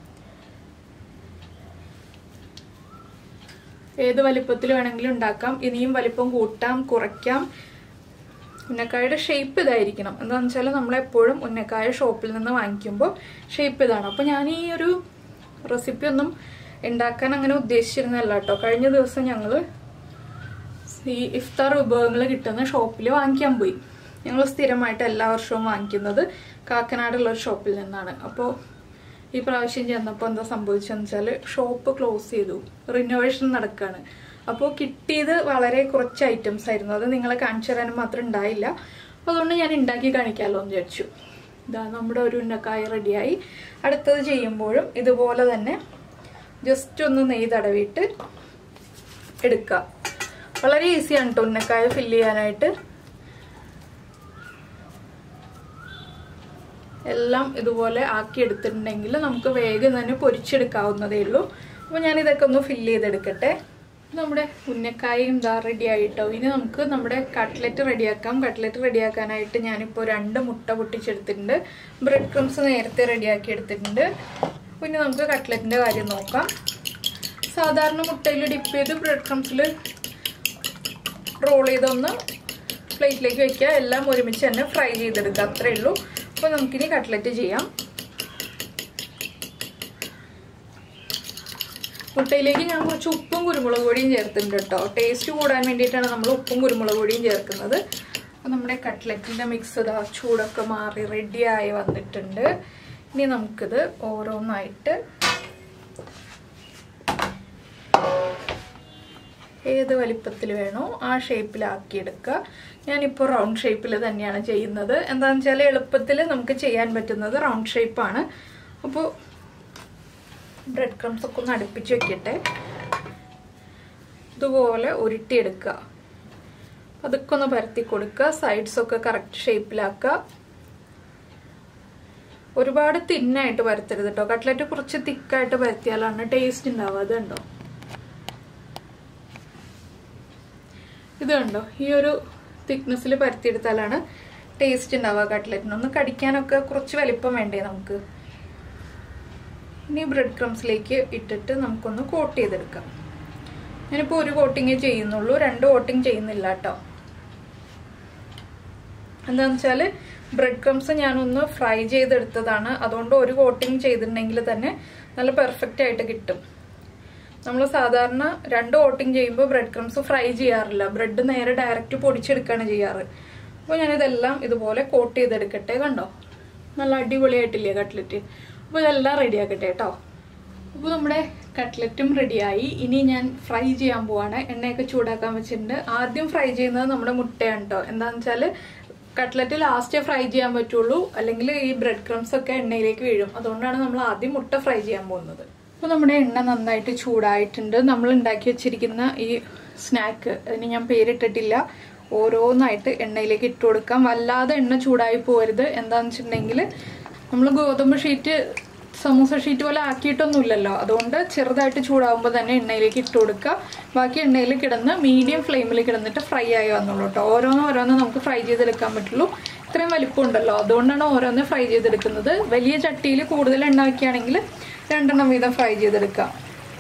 Speaker 1: ഏത് വലിപ്പത്തിൽ വേണമെങ്കിലും ഉണ്ടാക്കാം ഇനിയും വലിപ്പം കൂട്ടാം കുറയ്ക്കാം ഉന്നക്കായയുടെ ഷേപ്പ് ഇതായിരിക്കണം എന്താണെന്ന് വെച്ചാൽ നമ്മളെപ്പോഴും ഉന്നക്കായ ഷോപ്പിൽ നിന്ന് വാങ്ങിക്കുമ്പോൾ ഷേപ്പ് ഇതാണ് അപ്പോൾ ഞാൻ ഈ ഒരു റെസിപ്പി ഒന്നും ഉണ്ടാക്കാൻ അങ്ങനെ ഉദ്ദേശിച്ചിരുന്നല്ല കേട്ടോ കഴിഞ്ഞ ദിവസം ഞങ്ങൾ ഈ ഇഫ്താർ വിഭവങ്ങൾ കിട്ടുന്ന ഷോപ്പിൽ വാങ്ങിക്കാൻ പോയി ഞങ്ങൾ സ്ഥിരമായിട്ട് എല്ലാ വർഷവും വാങ്ങിക്കുന്നത് കാക്കനാടുള്ള ഒരു ഷോപ്പിൽ നിന്നാണ് അപ്പോൾ ഈ പ്രാവശ്യം ചെന്നപ്പോൾ എന്താ സംഭവിച്ചതെന്ന് വെച്ചാൽ ഷോപ്പ് ക്ലോസ് ചെയ്തു റിനോവേഷൻ നടക്കുകയാണ് അപ്പോൾ കിട്ടിയത് വളരെ കുറച്ച് ഐറ്റംസ് ആയിരുന്നു അത് നിങ്ങളെ കാണിച്ചു തരാനും മാത്രം ഉണ്ടായില്ല അതുകൊണ്ട് ഞാൻ ഉണ്ടാക്കി കാണിക്കാമല്ലോ എന്ന് വിചാരിച്ചു ഇതാ നമ്മുടെ ഒരു ഉന്നക്കായ റെഡിയായി അടുത്തത് ചെയ്യുമ്പോഴും ഇതുപോലെ തന്നെ ജസ്റ്റ് ഒന്ന് നെയ്യ് തടവിയിട്ട് എടുക്കുക വളരെ ഈസിയാണ് കേട്ടോ ഉന്നക്കായ ഫില്ല് ചെയ്യാനായിട്ട് എല്ലാം ഇതുപോലെ ആക്കി എടുത്തിട്ടുണ്ടെങ്കിൽ നമുക്ക് വേഗം തന്നെ പൊരിച്ചെടുക്കാവുന്നതേ ഉള്ളൂ അപ്പോൾ ഞാൻ ഇതൊക്കെ ഒന്ന് ഫില്ല് ചെയ്തെടുക്കട്ടെ നമ്മുടെ ഉന്നക്കായും ഇതാ റെഡി ആയിട്ടോ ഇനി നമുക്ക് നമ്മുടെ കട്ട്ലറ്റ് റെഡിയാക്കാം കട്ട്ലറ്റ് റെഡിയാക്കാനായിട്ട് ഞാനിപ്പോൾ രണ്ട് മുട്ട പൊട്ടിച്ചെടുത്തിട്ടുണ്ട് ബ്രെഡ് ക്രംസ് നേരത്തെ റെഡിയാക്കി എടുത്തിട്ടുണ്ട് പിന്നെ നമുക്ക് കട്ട്ലറ്റിൻ്റെ കാര്യം നോക്കാം സാധാരണ മുട്ടയിൽ ഡിപ്പ് ചെയ്ത് ബ്രെഡ് ക്രംസിൽ റോൾ ചെയ്തൊന്ന് പ്ലേറ്റിലേക്ക് വെക്കുക എല്ലാം ഒരുമിച്ച് തന്നെ ഫ്രൈ ചെയ്തെടുക്കുക അത്രേ ഉള്ളൂ അപ്പോൾ നമുക്കിനി കട്ട്ലറ്റ് ചെയ്യാം മുട്ടയിലേക്ക് ഞാൻ കുറച്ച് ഉപ്പും കുരുമുളക് പൊടിയും ചേർത്തിട്ടുണ്ട് കേട്ടോ ടേസ്റ്റ് കൂടാൻ വേണ്ടിയിട്ടാണ് നമ്മൾ ഉപ്പും കുരുമുളക് പൊടിയും ചേർക്കുന്നത് അപ്പോൾ നമ്മുടെ കട്ട്ലറ്റിൻ്റെ മിക്സ് ഇതാ ചൂടൊക്കെ മാറി റെഡിയായി വന്നിട്ടുണ്ട് ഇനി നമുക്കിത് ഓരോന്നായിട്ട് ഏത് വലിപ്പത്തിൽ വേണോ ആ ഷേപ്പിലാക്കിയെടുക്കുക ഞാനിപ്പോൾ റൗണ്ട് ഷേപ്പിൽ തന്നെയാണ് ചെയ്യുന്നത് എന്താണെന്ന് വെച്ചാൽ എളുപ്പത്തിൽ നമുക്ക് ചെയ്യാൻ പറ്റുന്നത് റൗണ്ട് ഷേപ്പാണ് അപ്പോൾ ബ്രെഡ് ക്രംസ് ഒക്കെ ഒന്ന് അടുപ്പിച്ച് വെക്കട്ടെ ഇതുപോലെ ഉരുട്ടിയെടുക്കുക അതൊക്കെ ഒന്ന് പരത്തി കൊടുക്കുക സൈഡ്സ് ഒക്കെ കറക്റ്റ് ഷേപ്പിലാക്കുക ഒരുപാട് തിന്നായിട്ട് പരത്തരുത് കേട്ടോ കട്ട്ലറ്റ് കുറച്ച് തിക്കായിട്ട് പരത്തിയാലാണ് ടേസ്റ്റ് ഉണ്ടാവുക അത് കണ്ടോ ഇത് കണ്ടോ ഈ ഒരു തിക്നെസ്സിൽ പരത്തിയെടുത്താലാണ് ടേസ്റ്റ് ഉണ്ടാവുക കട്ട്ലറ്റിന് ഒന്ന് കടിക്കാനൊക്കെ കുറച്ച് വലിപ്പം വേണ്ടേ നമുക്ക് ഇനി ബ്രെഡ് ക്രംസിലേക്ക് ഇട്ടിട്ട് നമുക്കൊന്ന് കോട്ട് ചെയ്തെടുക്കാം ഞാനിപ്പോൾ ഒരു കോട്ടിങ്ങേ ചെയ്യുന്നുള്ളൂ രണ്ട് കോട്ടിങ് ചെയ്യുന്നില്ല കേട്ടോ എന്താണെന്ന് വെച്ചാൽ ബ്രെഡ് ക്രംസ് ഞാനൊന്ന് ഫ്രൈ ചെയ്തെടുത്തതാണ് അതുകൊണ്ട് ഒരു കോട്ടിങ് ചെയ്തിട്ടുണ്ടെങ്കിൽ തന്നെ നല്ല പെർഫെക്റ്റ് ആയിട്ട് കിട്ടും നമ്മൾ സാധാരണ രണ്ട് കോട്ടിങ് ചെയ്യുമ്പോൾ ബ്രെഡ് ക്രംസ് ഫ്രൈ ചെയ്യാറില്ല ബ്രെഡ് നേരെ ഡയറക്റ്റ് പൊടിച്ചെടുക്കുകയാണ് ചെയ്യാറ് അപ്പോൾ ഞാനിതെല്ലാം ഇതുപോലെ കോട്ട് ചെയ്തെടുക്കട്ടെ കണ്ടോ നല്ല അടിപൊളിയായിട്ടില്ലേ കട്ട്ലറ്റ് അപ്പോൾ ഇതെല്ലാം റെഡിയാക്കട്ടെ കേട്ടോ അപ്പോൾ നമ്മുടെ കട്ട്ലറ്റും റെഡിയായി ഇനി ഞാൻ ഫ്രൈ ചെയ്യാൻ പോവാണ് എണ്ണയൊക്കെ ചൂടാക്കാൻ വെച്ചിട്ടുണ്ട് ആദ്യം ഫ്രൈ ചെയ്യുന്നത് നമ്മുടെ മുട്ടയാണ് കേട്ടോ എന്താണെന്ന് വെച്ചാൽ കട്ട്ലറ്റ് ലാസ്റ്റേ ഫ്രൈ ചെയ്യാൻ പറ്റുള്ളൂ അല്ലെങ്കിൽ ഈ ബ്രെഡ് ക്രംസ് ഒക്കെ എണ്ണയിലേക്ക് വീഴും അതുകൊണ്ടാണ് നമ്മൾ ആദ്യം മുട്ട ഫ്രൈ ചെയ്യാൻ പോകുന്നത് അപ്പോൾ നമ്മുടെ എണ്ണ നന്നായിട്ട് ചൂടായിട്ടുണ്ട് നമ്മൾ ഉണ്ടാക്കി വെച്ചിരിക്കുന്ന ഈ സ്നാക്ക് അതിന് ഞാൻ പേരിട്ടിട്ടില്ല ഓരോന്നായിട്ട് എണ്ണയിലേക്ക് ഇട്ട് കൊടുക്കാം വല്ലാതെ എണ്ണ ചൂടായി പോകരുത് എന്താണെന്ന് വെച്ചിട്ടുണ്ടെങ്കിൽ നമ്മൾ ഗോതമ്പ് ഷീറ്റ് സമൂസ ഷീറ്റ് പോലെ ആക്കിയിട്ടൊന്നുമില്ലല്ലോ അതുകൊണ്ട് ചെറുതായിട്ട് ചൂടാകുമ്പോൾ തന്നെ എണ്ണയിലേക്ക് ഇട്ട് കൊടുക്കുക ബാക്കി എണ്ണയിൽ കിടന്ന് മീഡിയം ഫ്ലെയിമിൽ കിടന്നിട്ട് ഫ്രൈ ആയി വന്നുള്ളൂ കേട്ടോ ഓരോന്ന് ഓരോന്ന് നമുക്ക് ഫ്രൈ ചെയ്തെടുക്കാൻ പറ്റുള്ളൂ ഇത്രയും വലിപ്പം ഉണ്ടല്ലോ അതുകൊണ്ടാണ് ഓരോന്ന് ഫ്രൈ ചെയ്തെടുക്കുന്നത് വലിയ ചട്ടിയിൽ കൂടുതൽ എണ്ണ വയ്ക്കുകയാണെങ്കിൽ രണ്ടെണ്ണം വീതം ഫ്രൈ ചെയ്തെടുക്കാം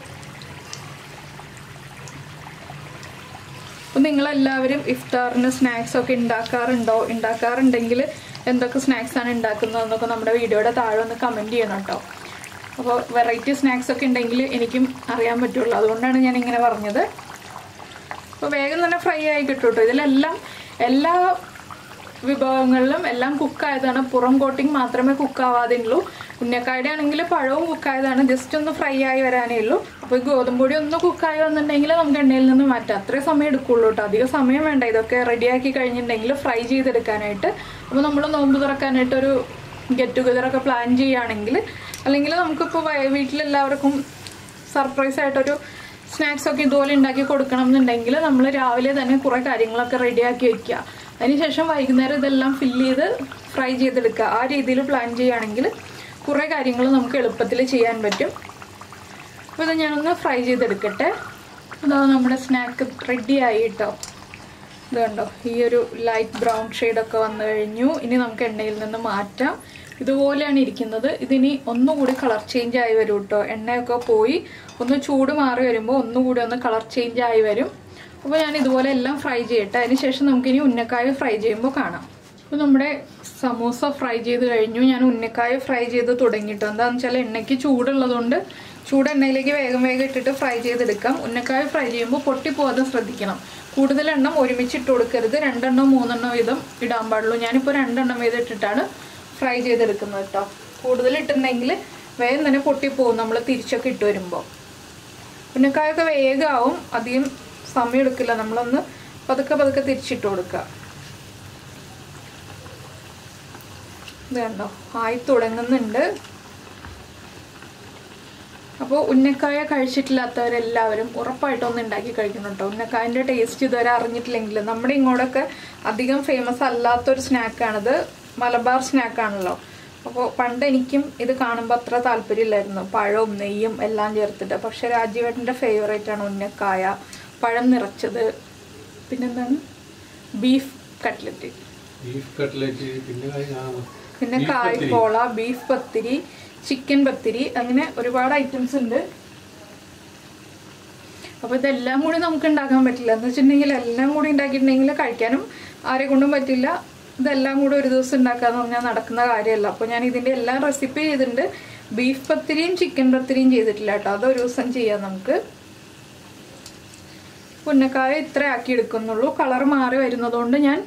Speaker 1: അപ്പം നിങ്ങളെല്ലാവരും ഇഫ്താറിന് സ്നാക്സ് ഒക്കെ ഉണ്ടാക്കാറുണ്ടോ ഉണ്ടാക്കാറുണ്ടെങ്കിൽ എന്തൊക്കെ സ്നാക്സ് ആണ് ഉണ്ടാക്കുന്നതെന്നൊക്കെ നമ്മുടെ വീഡിയോയുടെ താഴെ ഒന്ന് കമൻറ്റ് ചെയ്യണം കേട്ടോ അപ്പോൾ വെറൈറ്റി സ്നാക്സ് ഒക്കെ ഉണ്ടെങ്കിൽ എനിക്കും അറിയാൻ പറ്റുള്ളൂ അതുകൊണ്ടാണ് ഞാൻ ഇങ്ങനെ പറഞ്ഞത് അപ്പോൾ വേഗം തന്നെ ഫ്രൈ ആയി കിട്ടും കേട്ടോ ഇതിലെല്ലാം എല്ലാ വിഭവങ്ങളിലും എല്ലാം കുക്കായതാണ് പുറം കോട്ടിങ് മാത്രമേ കുക്കാവാതെ ഉള്ളൂ ഉന്നക്കായുടെ ആണെങ്കിൽ പഴവും കുക്കായതാണ് ജസ്റ്റ് ഒന്ന് ഫ്രൈ ആയി വരാനേ ഉള്ളൂ അപ്പോൾ ഈ ഗോതമ്പൊടി ഒന്ന് കുക്കായി വന്നിട്ടുണ്ടെങ്കിൽ നമുക്ക് എണ്ണയിൽ നിന്ന് മാറ്റാം അത്രേ സമയം എടുക്കുള്ളൂ കേട്ടോ അധികം സമയം വേണ്ട ഇതൊക്കെ റെഡിയാക്കി കഴിഞ്ഞിട്ടുണ്ടെങ്കിൽ ഫ്രൈ ചെയ്തെടുക്കാനായിട്ട് അപ്പോൾ നമ്മൾ നോമ്പ് തുറക്കാനായിട്ട് ഒരു ഗെറ്റ് ടുഗദറൊക്കെ പ്ലാൻ ചെയ്യുകയാണെങ്കിൽ അല്ലെങ്കിൽ നമുക്കിപ്പോൾ വീട്ടിലെല്ലാവർക്കും സർപ്രൈസ് ആയിട്ടൊരു സ്നാക്സ് ഒക്കെ ഇതുപോലെ ഉണ്ടാക്കി കൊടുക്കണം എന്നുണ്ടെങ്കിൽ നമ്മൾ രാവിലെ തന്നെ കുറേ കാര്യങ്ങളൊക്കെ റെഡിയാക്കി വെക്കുക അതിനുശേഷം വൈകുന്നേരം ഇതെല്ലാം ഫില്ല് ചെയ്ത് ഫ്രൈ ചെയ്തെടുക്കുക ആ രീതിയിൽ പ്ലാൻ ചെയ്യുകയാണെങ്കിൽ കുറേ കാര്യങ്ങൾ നമുക്ക് എളുപ്പത്തിൽ ചെയ്യാൻ പറ്റും അപ്പോൾ ഇത് ഞാനൊന്ന് ഫ്രൈ ചെയ്തെടുക്കട്ടെ അതാ നമ്മുടെ സ്നാക്ക് റെഡി ആയി കേട്ടോ ഇത് കണ്ടോ ഈ ഒരു ലൈറ്റ് ബ്രൗൺ ഷെയ്ഡൊക്കെ വന്നു കഴിഞ്ഞു ഇനി നമുക്ക് എണ്ണയിൽ നിന്ന് മാറ്റാം ഇതുപോലെയാണ് ഇരിക്കുന്നത് ഇതിനി ഒന്നുകൂടി കളർ ചേഞ്ച് ആയി വരും കേട്ടോ എണ്ണയൊക്കെ പോയി ഒന്ന് ചൂട് മാറി വരുമ്പോൾ ഒന്നുകൂടി ഒന്ന് കളർ ചേഞ്ച് ആയി വരും അപ്പോൾ ഞാൻ ഇതുപോലെ എല്ലാം ഫ്രൈ ചെയ്യട്ടെ അതിനുശേഷം നമുക്കിനി ഉന്നക്കായ ഫ്രൈ ചെയ്യുമ്പോൾ കാണാം അപ്പോൾ നമ്മുടെ സമൂസ ഫ്രൈ ചെയ്ത് കഴിഞ്ഞു ഞാൻ ഉന്നക്കായ ഫ്രൈ ചെയ്ത് തുടങ്ങിയിട്ടു എന്താണെന്ന് വെച്ചാൽ എണ്ണയ്ക്ക് ചൂടുള്ളതുകൊണ്ട് ചൂട് എണ്ണയിലേക്ക് വേഗം വേഗം ഇട്ടിട്ട് ഫ്രൈ ചെയ്തെടുക്കാം ഉന്നക്കായ ഫ്രൈ ചെയ്യുമ്പോൾ പൊട്ടിപ്പോകാതെ ശ്രദ്ധിക്കണം കൂടുതൽ എണ്ണം ഒരുമിച്ച് ഇട്ട് കൊടുക്കരുത് രണ്ടെണ്ണം മൂന്നെണ്ണം വീതം ഇടാൻ പാടുള്ളൂ ഞാനിപ്പോൾ രണ്ടെണ്ണം വീതം ഇട്ടിട്ടാണ് ഫ്രൈ ചെയ്തെടുക്കുന്നത് കേട്ടോ കൂടുതൽ ഇട്ടിട്ടുണ്ടെങ്കിൽ വേഗം തന്നെ പൊട്ടിപ്പോകും നമ്മൾ തിരിച്ചൊക്കെ ഇട്ട് വരുമ്പോൾ ഉന്നക്കായൊക്കെ വേഗമാവും അധികം സമയം എടുക്കില്ല നമ്മളൊന്ന് പതുക്കെ പതുക്കെ തിരിച്ചിട്ട് കൊടുക്കുക ഇത് കണ്ടോ ആയി തുടങ്ങുന്നുണ്ട് അപ്പോൾ ഉന്നക്കായ കഴിച്ചിട്ടില്ലാത്തവരെല്ലാവരും ഉറപ്പായിട്ടും ഒന്ന് ഉണ്ടാക്കി കഴിക്കണം കേട്ടോ ഉന്നക്കായൻ്റെ ടേസ്റ്റ് ഇതുവരെ അറിഞ്ഞിട്ടില്ലെങ്കിൽ നമ്മുടെ ഇങ്ങോട്ടൊക്കെ അധികം ഫേമസ് അല്ലാത്തൊരു സ്നാക്കാണിത് മലബാർ സ്നാക്കാണല്ലോ അപ്പോൾ പണ്ട് എനിക്കും ഇത് കാണുമ്പോൾ അത്ര താല്പര്യമില്ലായിരുന്നു പഴവും നെയ്യും എല്ലാം ചേർത്തിട്ട് പക്ഷെ രാജീവേട്ടൻ്റെ ഫേവറേറ്റ് ആണ് ഉന്നക്കായ പഴം നിറച്ചത് പിന്നെന്താണ് ബീഫ് കട്ട്ലറ്റ്
Speaker 2: ബീഫ് കട്ട്ലറ്റ് പിന്നെ ആ,
Speaker 1: പിന്നെ
Speaker 2: beef pathiri.
Speaker 1: Kaipola beef pathiri chicken pathiri അങ്ങനെ ഒരുപാട് ഐറ്റംസ് ഉണ്ട് അപ്പൊ ഇതെല്ലാം കൂടി നമുക്ക് ഉണ്ടാക്കാൻ പറ്റില്ല എന്ന് വെച്ചിട്ടുണ്ടെങ്കിൽ എല്ലാം കൂടി ഉണ്ടാക്കിയിട്ടുണ്ടെങ്കിൽ കഴിക്കാനും ആരെ കൊണ്ടും പറ്റില്ല ഇതെല്ലാം കൂടി ഒരു ദിവസം ഉണ്ടാക്കാന്ന് പറഞ്ഞാൽ നടക്കുന്ന കാര്യമല്ല അപ്പോൾ ഞാൻ ഇതിന്റെ എല്ലാം റെസിപ്പി ചെയ്തിട്ടുണ്ട് ബീഫ് പത്തിരിയും ചിക്കൻ പത്തിരിയും ചെയ്തിട്ടില്ല കേട്ടോ അത് ഒരു ദിവസം ചെയ്യാം നമുക്ക് പുന്നക്കായ ഇത്ര ആക്കി എടുക്കുന്നുള്ളൂ കളർ മാറി വരുന്നതുകൊണ്ട് ഞാൻ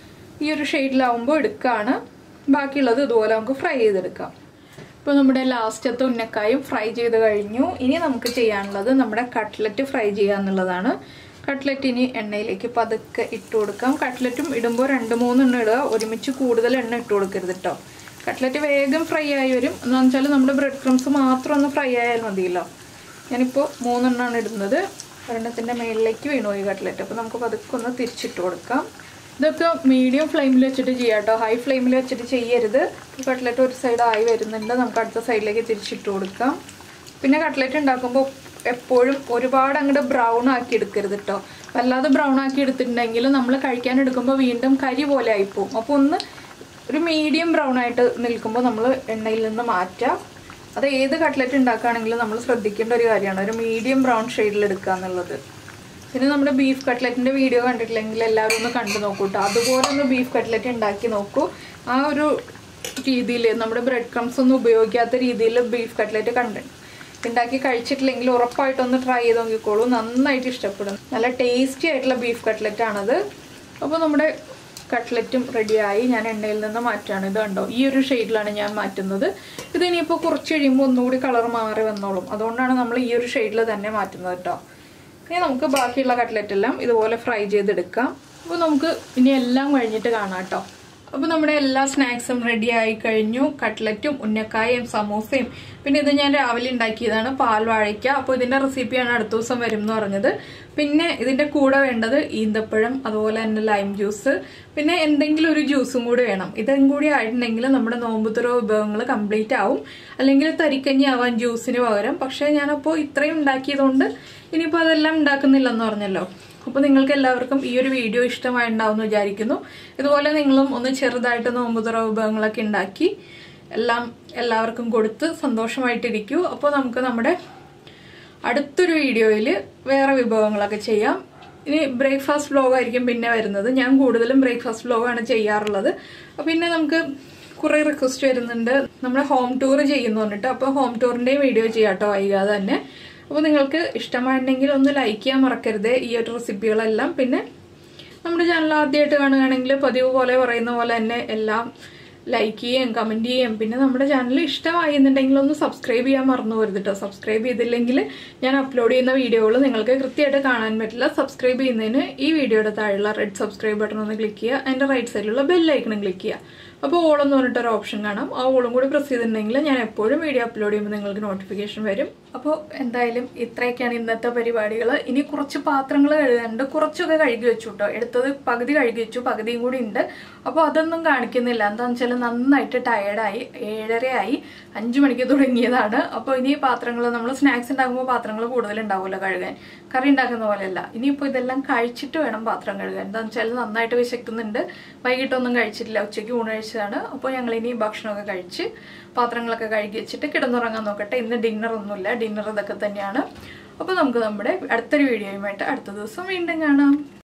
Speaker 1: ഈ ഒരു ഷെയ്ഡിലാവുമ്പോൾ എടുക്കുകയാണ് ബാക്കിയുള്ളത് ഇതുപോലെ നമുക്ക് ഫ്രൈ ചെയ്തെടുക്കാം ഇപ്പോൾ നമ്മുടെ ലാസ്റ്റത്തെ ഉന്നക്കായും ഫ്രൈ ചെയ്ത് കഴിഞ്ഞു ഇനി നമുക്ക് ചെയ്യാനുള്ളത് നമ്മുടെ കട്ട്ലറ്റ് ഫ്രൈ ചെയ്യുക എന്നുള്ളതാണ് കട്ട്ലറ്റ് ഇനി എണ്ണയിലേക്ക് പതുക്കെ ഇട്ട് കൊടുക്കാം കട്ട്ലറ്റും ഇടുമ്പോൾ രണ്ട് മൂന്നെണ്ണം ഇടുക ഒരുമിച്ച് കൂടുതൽ എണ്ണ ഇട്ട് കൊടുക്കരുത് കേട്ടോ കട്ട്ലറ്റ് വേഗം ഫ്രൈ ആയി വരും എന്താണെന്ന് വെച്ചാൽ നമ്മുടെ ബ്രെഡ് ക്രംസ് മാത്രം ഒന്ന് ഫ്രൈ ആയാൽ മതിയല്ലോ ഞാനിപ്പോൾ മൂന്നെണ്ണമാണ് ഇടുന്നത് ഒരെണ്ണത്തിൻ്റെ മേളിലേക്ക് വീണു പോയി കട്ട്ലറ്റ് അപ്പോൾ നമുക്ക് പതുക്കെ ഒന്ന് തിരിച്ചിട്ട് കൊടുക്കാം ഇതൊക്കെ മീഡിയം ഫ്ലെയിമിൽ വെച്ചിട്ട് ചെയ്യാം കേട്ടോ ഹൈ ഫ്ലെയിമിൽ വെച്ചിട്ട് ചെയ്യരുത് കട്ട്ലറ്റ് ഒരു സൈഡ് ആയി വരുന്നുണ്ട് നമുക്ക് അടുത്ത സൈഡിലേക്ക് തിരിച്ചിട്ട് കൊടുക്കാം പിന്നെ കട്ട്ലറ്റ് ഉണ്ടാക്കുമ്പോൾ എപ്പോഴും ഒരുപാട് അങ്ങോട്ട് ബ്രൗൺ ആക്കി എടുക്കരുത് കേട്ടോ വല്ലാതെ ബ്രൗൺ ആക്കി എടുത്തിട്ടുണ്ടെങ്കിൽ നമ്മൾ കഴിക്കാൻ എടുക്കുമ്പോൾ വീണ്ടും കരി പോലെ ആയിപ്പോവും അപ്പോൾ ഒന്ന് ഒരു മീഡിയം ബ്രൗൺ ആയിട്ട് നിൽക്കുമ്പോൾ നമ്മൾ എണ്ണയിൽ നിന്ന് മാറ്റാം അത് ഏത് കട്ട്ലറ്റ് ഉണ്ടാക്കുകയാണെങ്കിലും നമ്മൾ ശ്രദ്ധിക്കേണ്ട ഒരു കാര്യമാണ് ഒരു മീഡിയം ബ്രൗൺ ഷെയ്ഡിൽ എടുക്കുക എന്നുള്ളത് പിന്നെ നമ്മുടെ ബീഫ് കട്ട്ലറ്റിന്റെ വീഡിയോ കണ്ടിട്ടില്ലെങ്കിൽ എല്ലാവരും ഒന്ന് കണ്ടു നോക്കൂ കേട്ടോ അതുപോലെ ഒന്ന് ബീഫ് കട്ട്ലറ്റ് ഉണ്ടാക്കി നോക്കൂ ആ ഒരു രീതിയിൽ നമ്മുടെ ബ്രെഡ് ക്രംസ് ഒന്നും ഉപയോഗിക്കാത്ത രീതിയിൽ ബീഫ് കട്ട്ലറ്റ് കണ്ട് ഉണ്ടാക്കി കഴിച്ചിട്ടില്ലെങ്കിൽ ഉറപ്പായിട്ടൊന്ന് ട്രൈ ചെയ്ത് നോക്കിക്കോളൂ നന്നായിട്ട് ഇഷ്ടപ്പെടും നല്ല ടേസ്റ്റി ആയിട്ടുള്ള ബീഫ് കട്ട്ലറ്റ് ആണത് അപ്പോൾ നമ്മുടെ കട്ട്ലറ്റും റെഡിയായി ഞാൻ എണ്ണയിൽ നിന്ന് മാറ്റാണ് ഇത് കണ്ടോ ഈ ഒരു ഷെയ്ഡിലാണ് ഞാൻ മാറ്റുന്നത് ഇത് ഇനിയിപ്പോൾ കുറച്ച് കഴിയുമ്പോൾ ഒന്നുകൂടി കളർ മാറി വന്നോളും അതുകൊണ്ടാണ് നമ്മൾ ഈ ഒരു ഷെയ്ഡിൽ തന്നെ മാറ്റുന്നത് കേട്ടോ ഇനി നമുക്ക് ബാക്കിയുള്ള കട്ട്ലറ്റ് എല്ലാം ഇതുപോലെ ഫ്രൈ ചെയ്തെടുക്കാം അപ്പോൾ നമുക്ക് ഇനി എല്ലാം കഴിഞ്ഞിട്ട് കാണാം കേട്ടോ അപ്പോൾ നമ്മുടെ എല്ലാ സ്നാക്സും റെഡി ആയി കഴിഞ്ഞു കട്ട്ലറ്റും ഉന്നക്കായയും സമൂസയും പിന്നെ ഇത് ഞാൻ രാവിലെ ഉണ്ടാക്കിയതാണ് പാൽ വാഴയ്ക്ക അപ്പോൾ ഇതിന്റെ റെസിപ്പിയാണ് അടുത്ത ദിവസം വരും എന്ന് പറഞ്ഞത് പിന്നെ ഇതിന്റെ കൂടെ വേണ്ടത് ഈന്തപ്പഴം അതുപോലെ തന്നെ ലൈം ജ്യൂസ് പിന്നെ എന്തെങ്കിലും ഒരു ജ്യൂസും കൂടി വേണം ഇതും കൂടി ആയിട്ടുണ്ടെങ്കിൽ നമ്മുടെ നോമ്പുതുറ വിഭവങ്ങൾ കംപ്ലീറ്റ് ആവും അല്ലെങ്കിൽ തരിക്കഞ്ഞി ആവാൻ ജ്യൂസിന് പകരം പക്ഷേ ഞാനപ്പോൾ ഇത്രയും ഉണ്ടാക്കിയതുകൊണ്ട് ഇനിയിപ്പോൾ അതെല്ലാം ഉണ്ടാക്കുന്നില്ലെന്ന് പറഞ്ഞല്ലോ അപ്പോൾ നിങ്ങൾക്ക് എല്ലാവർക്കും ഈ ഒരു വീഡിയോ ഇഷ്ടമായിട്ടുണ്ടാവും എന്ന് വിചാരിക്കുന്നു ഇതുപോലെ നിങ്ങളും ഒന്ന് ചെറുതായിട്ട് നോമ്പുതുറ വിഭവങ്ങളൊക്കെ ഉണ്ടാക്കി എല്ലാം എല്ലാവർക്കും കൊടുത്ത് സന്തോഷമായിട്ടിരിക്കൂ അപ്പോൾ നമുക്ക് നമ്മുടെ അടുത്തൊരു വീഡിയോയിൽ വേറെ വിഭവങ്ങളൊക്കെ ചെയ്യാം ഇനി ബ്രേക്ക്ഫാസ്റ്റ് വ്ലോഗ് ആയിരിക്കും പിന്നെ വരുന്നത് ഞാൻ കൂടുതലും ബ്രേക്ക്ഫാസ്റ്റ് വ്ലോഗാണ് ചെയ്യാറുള്ളത് അപ്പോൾ പിന്നെ നമുക്ക് കുറേ റിക്വസ്റ്റ് വരുന്നുണ്ട് നമ്മുടെ ഹോം ടൂർ ചെയ്യുന്നു പറഞ്ഞിട്ട് അപ്പോൾ ഹോം ടൂറിൻ്റെയും വീഡിയോ ചെയ്യാം കേട്ടോ വൈകാതെ തന്നെ അപ്പോൾ നിങ്ങൾക്ക് ഇഷ്ടമായിട്ടുണ്ടെങ്കിൽ ഒന്ന് ലൈക്ക് ചെയ്യാൻ മറക്കരുത് ഈ ഒരു റെസിപ്പികളെല്ലാം പിന്നെ നമ്മുടെ ചാനൽ ആദ്യമായിട്ട് കാണുകയാണെങ്കിൽ പതിവ് പോലെ പറയുന്ന പോലെ തന്നെ എല്ലാം ലൈക്ക് ചെയ്യുകയും കമൻറ്റ് ചെയ്യുകയും പിന്നെ നമ്മുടെ ചാനൽ ഇഷ്ടമായി എന്നുണ്ടെങ്കിൽ ഒന്ന് സബ്സ്ക്രൈബ് ചെയ്യാൻ മറന്നു പോരുത് കേട്ടോ സബ്സ്ക്രൈബ് ചെയ്തില്ലെങ്കിൽ ഞാൻ അപ്ലോഡ് ചെയ്യുന്ന വീഡിയോകൾ നിങ്ങൾക്ക് കൃത്യമായിട്ട് കാണാൻ പറ്റില്ല സബ്സ്ക്രൈബ് ചെയ്യുന്നതിന് ഈ വീഡിയോയുടെ താഴെയുള്ള റെഡ് സബ്സ്ക്രൈബ് ബട്ടൺ ഒന്ന് ക്ലിക്ക് ചെയ്യുക അതിൻ്റെ റൈറ്റ് സൈഡിലുള്ള ബെല്ലൈക്കണം ക്ലിക്ക് ചെയ്യുക അപ്പോൾ ഓളെന്ന് പറഞ്ഞിട്ടൊരു ഓപ്ഷൻ കാണാം ആ ഓളും കൂടി പ്രസ് ചെയ്തിട്ടുണ്ടെങ്കിൽ ഞാൻ എപ്പോഴും വീഡിയോ അപ്ലോഡ് ചെയ്യുമ്പോൾ നിങ്ങൾക്ക് നോട്ടിഫിക്കേഷൻ വരും അപ്പോൾ എന്തായാലും ഇത്രയൊക്കെയാണ് ഇന്നത്തെ പരിപാടികൾ ഇനി കുറച്ച് പാത്രങ്ങൾ കഴുകാനുണ്ട് കുറച്ചൊക്കെ കഴുകി വെച്ചു കേട്ടോ എടുത്തത് പകുതി കഴുകി വെച്ചു പകുതിയും കൂടി ഉണ്ട് അപ്പോൾ അതൊന്നും കാണിക്കുന്നില്ല എന്താണെന്ന് വെച്ചാൽ നന്നായിട്ട് ടയേർഡായി ഏഴരയായി അഞ്ച് മണിക്ക് തുടങ്ങിയതാണ് അപ്പോൾ ഇനി പാത്രങ്ങൾ നമ്മൾ സ്നാക്സ് ഉണ്ടാക്കുമ്പോൾ പാത്രങ്ങൾ കൂടുതൽ ഉണ്ടാവുമല്ലോ കഴുകാൻ കറി ഉണ്ടാക്കുന്ന പോലെയല്ല ഇനിയിപ്പോൾ ഇതെല്ലാം കഴിച്ചിട്ട് വേണം പാത്രം കഴുകാൻ എന്താണെന്ന് വെച്ചാൽ നന്നായിട്ട് വിശക്കുന്നുണ്ട് വൈകിട്ടൊന്നും കഴിച്ചിട്ടില്ല ഉച്ചയ്ക്ക് ഊണ് കഴിച്ചതാണ് അപ്പോൾ ഞങ്ങൾ ഇനി ഭക്ഷണമൊക്കെ കഴിച്ച് പാത്രങ്ങളൊക്കെ കഴുകി വെച്ചിട്ട് കിടന്നുറങ്ങാൻ നോക്കട്ടെ ഇന്ന് ഡിന്നർ ഒന്നുമില്ല ഡിന്നർ ഇതൊക്കെ തന്നെയാണ് അപ്പോൾ നമുക്ക് നമ്മുടെ അടുത്തൊരു വീഡിയോയുമായിട്ട് അടുത്ത ദിവസം വീണ്ടും കാണാം